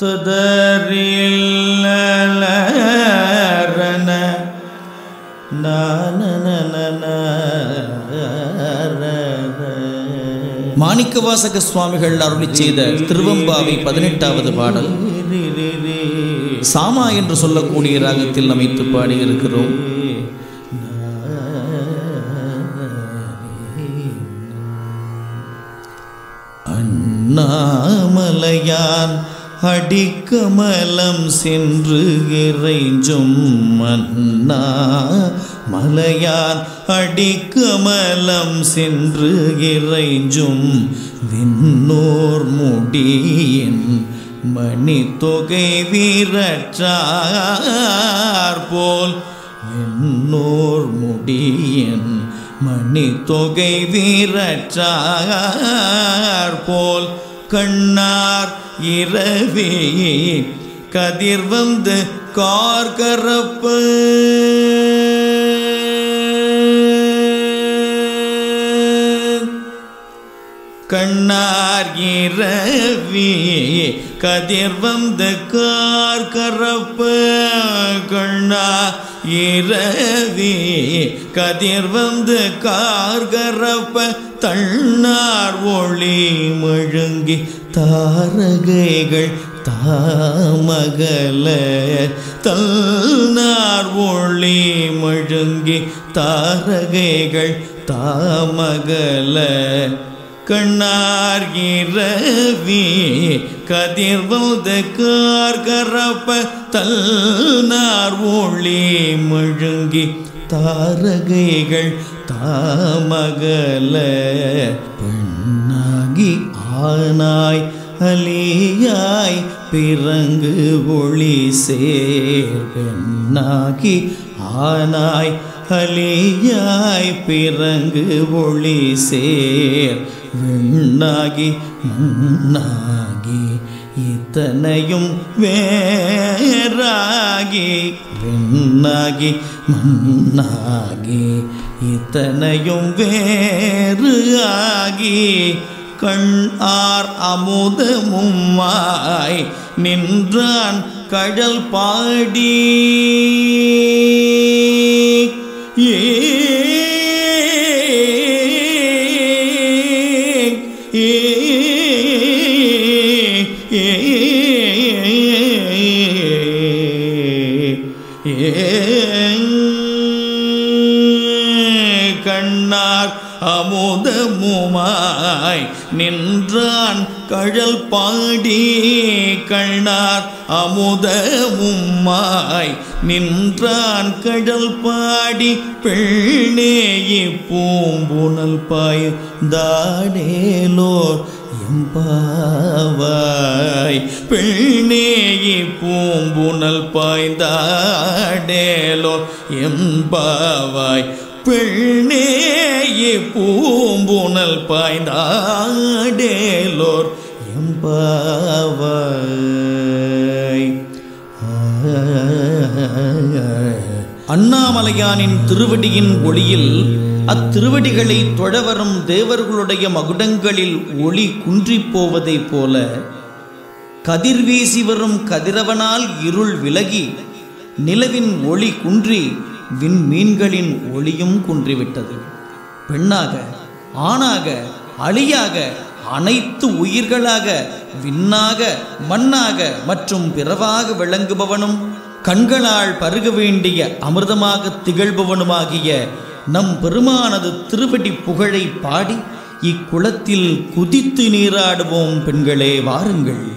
ததரில்லரன மாணிக்கவாசக சுவாமிகள் அருளி செய்த திருவம்பாவை பதினெட்டாவது பாடல் சாமா என்று சொல்லக்கூடிய ராகத்தில் அமைத்து பாடியிருக்கிறோம் அண்ணாமலையான் அடிக்கமலம் சென்று இறைஞ்சும் மன்னா மலையான் அடிக்கமலம் சென்று இறைஞ்சும் விண்ணோர் முடியின் மணி தொகை வீரற்றார் போல் விண்ணோர் முடியின் மணி தொகை வீரற்றார் போல் கண்ணார் இரவே கதிர் வந்து கார்கரப்பு கண்ணார் இரவி கதிர் வந்து கார் கரப்பு கண்ணா இரவி கதிர் வந்து கார் கரப்ப தன்னார் ஒளி முழுங்கி தாரகைகள் தாமகல தன்னார் ஒளி முழுங்கி தாரகைகள் தாமகல கண்ணார் இரவி கதிர் வந்து கார் கரப்ப தல்நார் ஒளி முழுங்கி தாரகைகள் தாமகல பெண்ணாகி ஆனாய் அலியாய் பிறங்கு ஒளி சேர் பெண்ணாகி ஆனாய் அலியாய் பிறங்கு ஒளி சேர் விண்ணாகி மண்ணாகி இத்தனையும் வேறாகி விண்ணாகி மண்ணாகி இத்தனையும் வேறு ஆகி கண் ஆர் அமுதமும்மாய் நின்றான் கடல் பாடி ஏ ஏ கண்ணார் அமுதமுமாய் நின்றான் கழல் பாடி கண்ணார் அமுதமுமாய் நின்றான் கடல் பாடி பெண்ணேயி பூம்புணல் பாய் தாடேலோர் எம்பாவாய் பெண்ணேயி பூம்புணல் பாய்ந்தாடேலோ எம்பாவாய் பெண்ணேயி பூம்புணல் பாய்ந்தாடேலோர் எம்பாவாய் அண்ணாமலையானின் திருவடியின் ஒளியில் அத்திருவடிகளை தொழவரும் தேவர்களுடைய மகுடங்களில் ஒளி குன்றிப் போவதைப் போல கதிர் வீசி வரும் கதிரவனால் இருள் விலகி நிலவின் ஒளி குன்றி விண்மீன்களின் ஒளியும் குன்றிவிட்டது பெண்ணாக ஆணாக அழியாக அனைத்து உயிர்களாக விண்ணாக மண்ணாக மற்றும் பிறவாக விளங்குபவனும் கண்களால் பருக வேண்டிய அமிர்தமாக திகழ்பவனுமாகிய நம் பெருமானது திருவடி புகழை பாடி இக்குளத்தில் குதித்து நீராடுவோம் பெண்களே வாருங்கள்